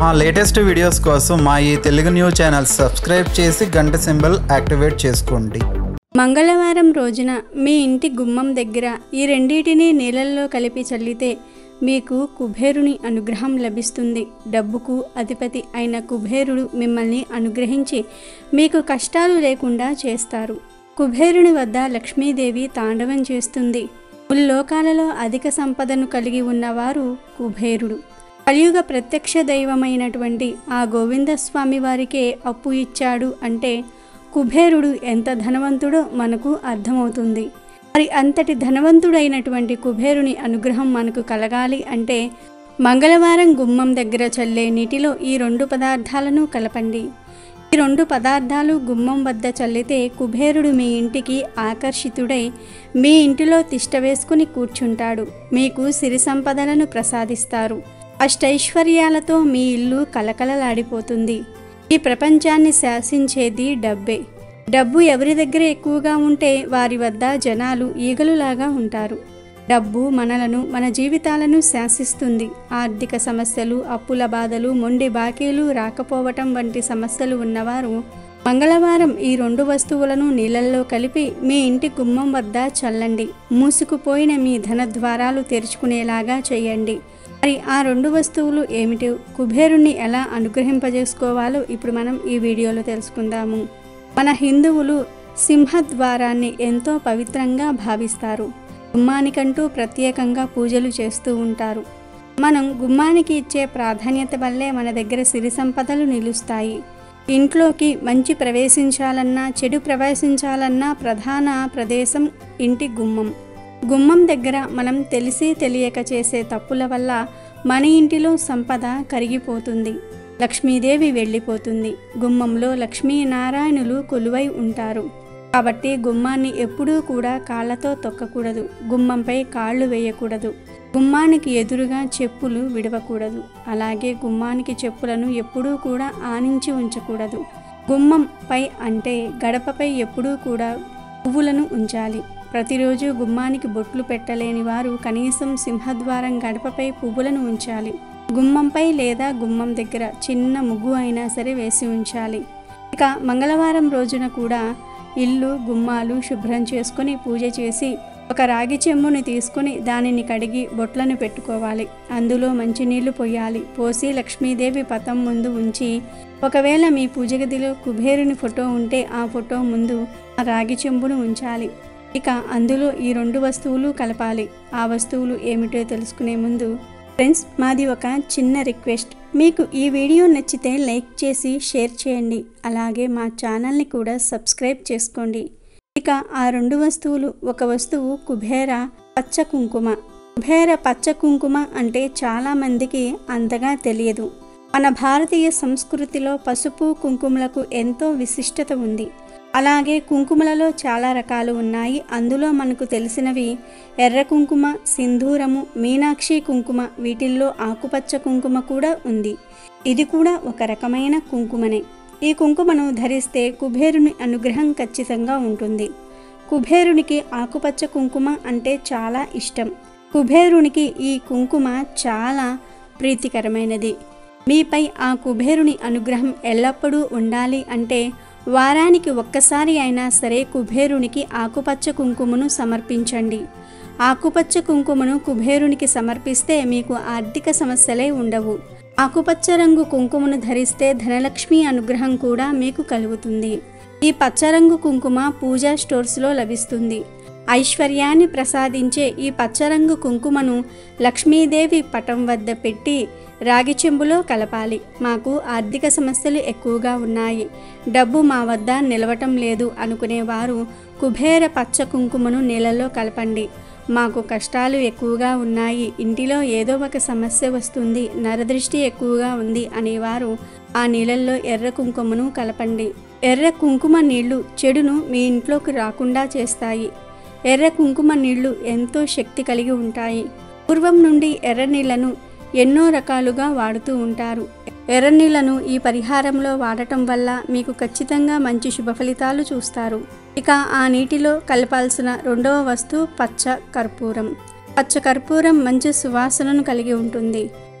మా latest videos కోసం మా ఈ తెలుగు న్యూస్ ఛానల్ సబ్స్క్రైబ్ చేసి గంట సింబల్ యాక్టివేట్ చేసుకోండి మంగళవారం రోజున మీ ఇంటి గుమ్మం దగ్గర ఈ రెండింటిని నీళ్ళల్లో కలిపి చల్లితే మీకు కుబేరుని అనుగ్రహం లభిస్తుంది డబ్బుకు అధిపతి అయిన కుబేరుడు మిమ్మల్ని అనుగ్రహించి మీకు కష్టాలు లేకుండా చేస్తారు కుబేరుని వద్ద లక్ష్మీదేవి తాండవం చేస్తుంది ముల్లోకాలలో అధిక సంపదను కలిగి ఉన్నవారు కుబేరుడు కలియుగ ప్రత్యక్ష దైవమైనటువంటి ఆ గోవిందస్వామి వారికే అప్పు ఇచ్చాడు అంటే కుబేరుడు ఎంత ధనవంతుడో మనకు అర్థమవుతుంది మరి అంతటి ధనవంతుడైనటువంటి కుబేరుని అనుగ్రహం మనకు కలగాలి అంటే మంగళవారం గుమ్మం దగ్గర చల్లే నీటిలో ఈ రెండు పదార్థాలను కలపండి ఈ రెండు పదార్థాలు గుమ్మం వద్ద చల్లితే కుబేరుడు మీ ఇంటికి ఆకర్షితుడై మీ ఇంటిలో తిష్ట వేసుకుని కూర్చుంటాడు మీకు సిరి సంపదలను ప్రసాదిస్తారు అష్టైశ్వర్యాలతో మీ ఇల్లు కలకలలాడిపోతుంది ఈ ప్రపంచాన్ని శాసించేది డబ్బే డబ్బు ఎవరి దగ్గర ఎక్కువగా ఉంటే వారి వద్ద జనాలు ఈగలులాగా ఉంటారు డబ్బు మనలను మన జీవితాలను శాసిస్తుంది ఆర్థిక సమస్యలు అప్పుల బాధలు మొండి బాకీలు రాకపోవటం వంటి సమస్యలు ఉన్నవారు మంగళవారం ఈ రెండు వస్తువులను నీళ్ళల్లో కలిపి మీ ఇంటి గుమ్మం వద్ద చల్లండి మూసుకుపోయిన మీ ధన ద్వారాలు తెరుచుకునేలాగా చేయండి మరి ఆ రెండు వస్తువులు ఏమిటి కుబేరుణ్ణి ఎలా అనుగ్రహింపజేసుకోవాలో ఇప్పుడు మనం ఈ వీడియోలో తెలుసుకుందాము మన హిందువులు సింహద్వారాన్ని ఎంతో పవిత్రంగా భావిస్తారు గుమ్మానికంటూ ప్రత్యేకంగా పూజలు చేస్తూ ఉంటారు మనం గుమ్మానికి ఇచ్చే ప్రాధాన్యత వల్లే మన దగ్గర సిరి సంపదలు నిలుస్తాయి ఇంట్లోకి మంచి ప్రవేశించాలన్నా చెడు ప్రవేశించాలన్నా ప్రధాన ప్రదేశం ఇంటి గుమ్మం గుమ్మం దగ్గర మనం తెలిసి తెలియక చేసే తప్పుల వల్ల మన ఇంటిలో సంపద కరిగిపోతుంది లక్ష్మీదేవి వెళ్ళిపోతుంది గుమ్మంలో లక్ష్మీనారాయణులు కొలువై ఉంటారు కాబట్టి గుమ్మాన్ని ఎప్పుడూ కూడా కాళ్ళతో తొక్కకూడదు గుమ్మంపై కాళ్ళు వేయకూడదు గుమ్మానికి ఎదురుగా చెప్పులు విడవకూడదు అలాగే గుమ్మానికి చెప్పులను ఎప్పుడూ కూడా ఆనించి ఉంచకూడదు గుమ్మం పై అంటే గడపపై ఎప్పుడూ కూడా పువ్వులను ఉంచాలి ప్రతిరోజు గుమ్మానికి బొట్లు పెట్టలేని వారు కనీసం సింహద్వారం గడపపై పువ్వులను ఉంచాలి గుమ్మంపై లేదా గుమ్మం దగ్గర చిన్న ముగ్గు అయినా సరే వేసి ఉంచాలి ఇక మంగళవారం రోజున కూడా ఇల్లు గుమ్మాలు శుభ్రం చేసుకొని పూజ చేసి ఒక రాగి చెంబుని తీసుకొని దానిని కడిగి బొట్లను పెట్టుకోవాలి అందులో మంచినీళ్లు పోయాలి పోసి లక్ష్మీదేవి పటం ముందు ఉంచి ఒకవేళ మీ పూజ గదిలో కుబేరుని ఫోటో ఉంటే ఆ ఫోటో ముందు ఆ రాగి చెంబును ఉంచాలి ఇక అందులో ఈ రెండు వస్తువులు కలపాలి ఆ వస్తువులు ఏమిటో తెలుసుకునే ముందు ఫ్రెండ్స్ మాది ఒక చిన్న రిక్వెస్ట్ మీకు ఈ వీడియో నచ్చితే లైక్ చేసి షేర్ చేయండి అలాగే మా ఛానల్ని కూడా సబ్స్క్రైబ్ చేసుకోండి ఇక ఆ రెండు వస్తువులు ఒక వస్తువు కుబేర పచ్చ కుంకుమ కుబేర పచ్చ కుంకుమ అంటే చాలా మందికి అంతగా తెలియదు మన భారతీయ సంస్కృతిలో పసుపు కుంకుమలకు ఎంతో విశిష్టత ఉంది అలాగే కుంకుమలలో చాలా రకాలు ఉన్నాయి అందులో మనకు తెలిసినవి ఎర్ర కుంకుమ సింధూరము మీనాక్షి కుంకుమ వీటిల్లో ఆకుపచ్చ కుంకుమ కూడా ఉంది ఇది కూడా ఒక రకమైన కుంకుమనే ఈ కుంకుమను ధరిస్తే కుబేరుని అనుగ్రహం ఖచ్చితంగా ఉంటుంది కుబేరునికి ఆకుపచ్చ కుంకుమ అంటే చాలా ఇష్టం కుబేరునికి ఈ కుంకుమ చాలా ప్రీతికరమైనది మీపై ఆ కుబేరుని అనుగ్రహం ఎల్లప్పుడూ ఉండాలి అంటే వారానికి ఒక్కసారి అయినా సరే కుబేరునికి ఆకుపచ్చ కుంకుమను సమర్పించండి ఆకుపచ్చ కుంకుమను కుబేరునికి సమర్పిస్తే మీకు ఆర్థిక సమస్యలే ఉండవు ఆకుపచ్చ రంగు కుంకుమను ధరిస్తే ధనలక్ష్మి అనుగ్రహం కూడా మీకు కలుగుతుంది ఈ పచ్చరంగు కుంకుమ పూజా స్టోర్స్లో లభిస్తుంది ఐశ్వర్యాన్ని ప్రసాదించే ఈ పచ్చరంగు కుంకుమను లక్ష్మీదేవి పటం వద్ద పెట్టి రాగి చెంబులో కలపాలి మాకు ఆర్థిక సమస్యలు ఎక్కువగా ఉన్నాయి డబ్బు మా వద్ద నిలవటం లేదు అనుకునేవారు కుబేర పచ్చ కుంకుమను నీళ్ళలో కలపండి మాకు కష్టాలు ఎక్కువగా ఉన్నాయి ఇంటిలో ఏదో ఒక సమస్య వస్తుంది నరదృష్టి ఎక్కువగా ఉంది అనేవారు ఆ నీళ్ళల్లో ఎర్ర కుంకుమను కలపండి ఎర్ర కుంకుమ నీళ్లు చెడును మీ ఇంట్లోకి రాకుండా చేస్తాయి ఎర్ర కుంకుమ నీళ్లు ఎంతో శక్తి కలిగి ఉంటాయి పూర్వం నుండి ఎర్ర నీళ్లను ఎన్నో రకాలుగా వాడుతూ ఉంటారు ఎర్ర నీళ్లను ఈ పరిహారంలో వాడటం వల్ల మీకు ఖచ్చితంగా మంచి శుభ ఫలితాలు చూస్తారు ఇక ఆ నీటిలో కలపాల్సిన రెండవ వస్తువు పచ్చ కర్పూరం పచ్చ కర్పూరం మంచి సువాసనను కలిగి ఉంటుంది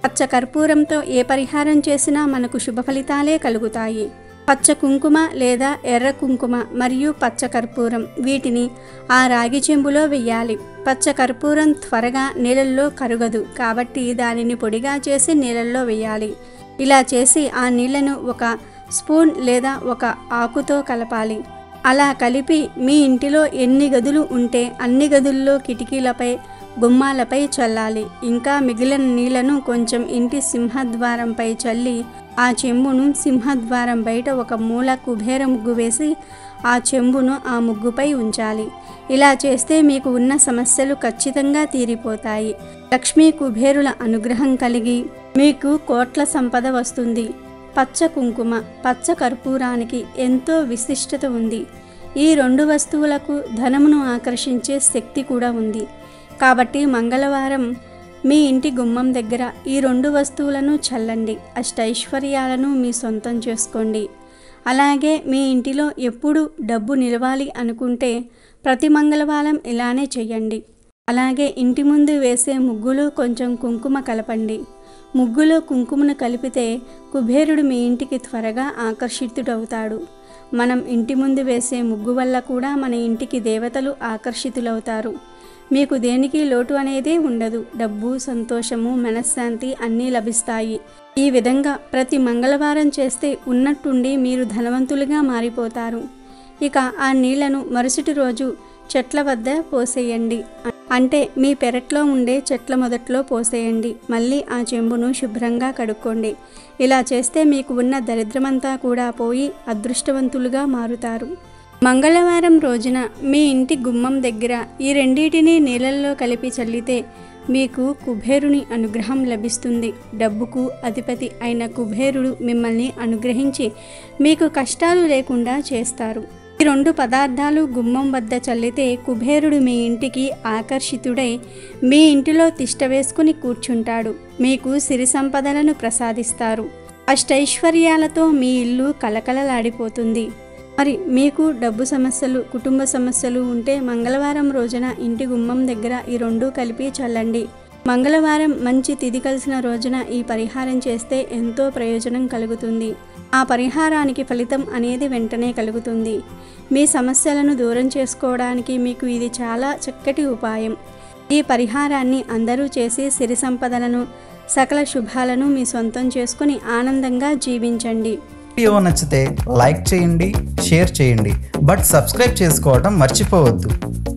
పచ్చ కర్పూరంతో ఏ పరిహారం చేసినా మనకు శుభ ఫలితాలే కలుగుతాయి పచ్చ కుంకుమ లేదా ఎర్ర కుంకుమ మరియు పచ్చ కర్పూరం వీటిని ఆ రాగి చెంబులో వెయ్యాలి పచ్చ కర్పూరం త్వరగా నీళ్ళల్లో కరుగదు కాబట్టి దానిని పొడిగా చేసి నీళ్ళల్లో వేయాలి ఇలా చేసి ఆ నీళ్లను ఒక స్పూన్ లేదా ఒక ఆకుతో కలపాలి అలా కలిపి మీ ఇంటిలో ఎన్ని గదులు ఉంటే అన్ని గదుల్లో కిటికీలపై గుమ్మాలపై చల్లాలి ఇంకా మిగిలిన నీళ్లను కొంచెం ఇంటి సింహద్వారంపై చల్లి ఆ చెంబును సింహద్వారం బయట ఒక మూల కుబేర ముగ్గు వేసి ఆ చెంబును ఆ ముగ్గుపై ఉంచాలి ఇలా చేస్తే మీకు ఉన్న సమస్యలు ఖచ్చితంగా తీరిపోతాయి లక్ష్మీ కుబేరుల అనుగ్రహం కలిగి మీకు కోట్ల సంపద వస్తుంది పచ్చ కుంకుమ పచ్చ కర్పూరానికి ఎంతో విశిష్టత ఉంది ఈ రెండు వస్తువులకు ధనమును ఆకర్షించే శక్తి కూడా ఉంది కాబట్టి మంగళవారం మీ ఇంటి గుమ్మం దగ్గర ఈ రెండు వస్తువులను చల్లండి అష్టైశ్వర్యాలను మీ సొంతం చేసుకోండి అలాగే మీ ఇంటిలో ఎప్పుడు డబ్బు నిలవాలి అనుకుంటే ప్రతి మంగళవారం ఇలానే చేయండి అలాగే ఇంటి ముందు వేసే ముగ్గులో కొంచెం కుంకుమ కలపండి ముగ్గులో కుంకుమను కలిపితే కుబేరుడు మీ ఇంటికి త్వరగా ఆకర్షితుడవుతాడు మనం ఇంటి ముందు వేసే ముగ్గు వల్ల కూడా మన ఇంటికి దేవతలు ఆకర్షితులవుతారు మీకు దేనికి లోటు అనేదే ఉండదు డబ్బు సంతోషము మనశ్శాంతి అన్నీ లభిస్తాయి ఈ విధంగా ప్రతి మంగళవారం చేస్తే ఉన్నట్టుండి మీరు ధనవంతులుగా మారిపోతారు ఇక ఆ నీళ్లను మరుసటి రోజు చెట్ల వద్ద పోసేయండి అంటే మీ పెరట్లో ఉండే చెట్ల మొదట్లో పోసేయండి మళ్ళీ ఆ చెంబును శుభ్రంగా కడుక్కోండి ఇలా చేస్తే మీకు ఉన్న దరిద్రమంతా కూడా పోయి అదృష్టవంతులుగా మారుతారు మంగళవారం రోజున మీ ఇంటి గుమ్మం దగ్గర ఈ రెండింటిని నీళ్ళల్లో కలిపి చల్లితే మీకు కుబేరుని అనుగ్రహం లభిస్తుంది డబ్బుకు అధిపతి అయిన కుబేరుడు మిమ్మల్ని అనుగ్రహించి మీకు కష్టాలు లేకుండా చేస్తారు ఈ రెండు పదార్థాలు గుమ్మం వద్ద చల్లితే కుబేరుడు మీ ఇంటికి ఆకర్షితుడై మీ ఇంటిలో తిష్ట వేసుకుని కూర్చుంటాడు మీకు సిరి సంపదలను ప్రసాదిస్తారు అష్టైశ్వర్యాలతో మీ ఇల్లు కలకలలాడిపోతుంది మరి మీకు డబ్బు సమస్యలు కుటుంబ సమస్యలు ఉంటే మంగళవారం రోజున ఇంటి గుమ్మం దగ్గర ఈ రెండు కలిపి చల్లండి మంగళవారం మంచి తిథి కలిసిన రోజున ఈ పరిహారం చేస్తే ఎంతో ప్రయోజనం కలుగుతుంది ఆ పరిహారానికి ఫలితం అనేది వెంటనే కలుగుతుంది మీ సమస్యలను దూరం చేసుకోవడానికి మీకు ఇది చాలా చక్కటి ఉపాయం ఈ పరిహారాన్ని అందరూ చేసి సిరి సంపదలను సకల శుభాలను మీ సొంతం చేసుకుని ఆనందంగా జీవించండి వీడియో నచ్చితే లైక్ చేయండి షేర్ చేయండి బట్ సబ్స్క్రైబ్ చేసుకోవడం మర్చిపోవద్దు